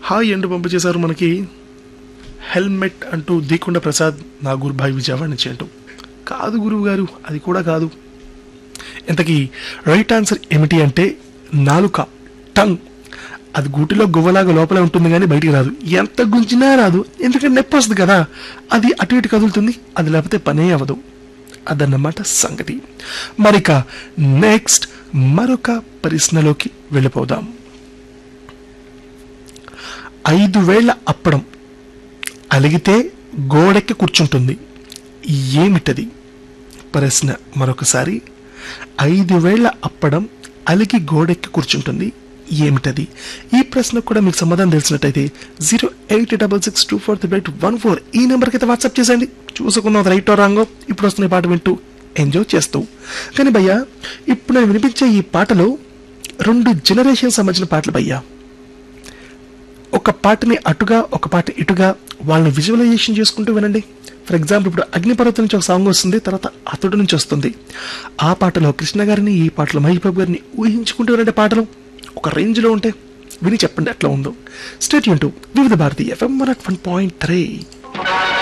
hi అంటూ పంపించేశారు మనకి హెల్మెట్ అంటూ దీకొండ ప్రసాద్ నాగూర్ భాయ్ విజయవాడ నుంచి అంటూ కాదు గురువు గారు అది కూడా కాదు ఇంతకీ రైట్ ఆన్సర్ ఏమిటి అంటే నాలుక టంగ్ అది గూటిలో గువ్వలాగా లోపలే ఉంటుంది కానీ బయటికి రాదు ఎంత గుంజినా రాదు ఎందుకంటే నొప్పి వస్తుంది కదా అది అటు ఇటు కదులుతుంది అది లేకపోతే పనే అవ్వదు అదన్నమాట సంగతి మరిక నెక్స్ట్ మరొక ప్రశ్నలోకి వెళ్ళిపోదాం ఐదు వేళ్ల అప్పడం అలిగితే గోడెక్కి కూర్చుంటుంది ఏమిటది ప్రశ్న మరొకసారి ఐదు వేళ్ల అప్పడం అలిగి గోడెక్కి కూర్చుంటుంది ఏమిటది ఈ ప్రశ్నకు కూడా మీకు సమాధానం తెలిసినట్టయితే zero eight double six two four three eight one four ఈ నెంబర్కి అయితే వాట్సాప్ చేసేయండి చూసుకున్నాం రైట్ రాంగో ఇప్పుడు వస్తున్న ఈ పాట వింటూ ఎంజాయ్ చేస్తూ కానీ భయ్యా ఇప్పుడు నేను వినిపించే ఈ పాటలో రెండు జనరేషన్ సంబంధించిన పాటలు భయ్యా ఒక పాటని అటుగా ఒక పాట ఇటుగా వాళ్ళని విజువలైజేషన్ చేసుకుంటూ వినండి ఫర్ ఎగ్జాంపుల్ ఇప్పుడు అగ్నిపర్వతం నుంచి ఒక సాంగ్ వస్తుంది తర్వాత అతడు నుంచి వస్తుంది ఆ పాటలో కృష్ణ గారిని ఈ పాటలో మహేష్ బాబు గారిని ఊహించుకుంటూ వినండి పాటలు ఒక రేంజ్లో ఉంటే విని చెప్పండి ఎట్లా ఉందో స్టేట్ యూన్ Vividh Bharati FM one point three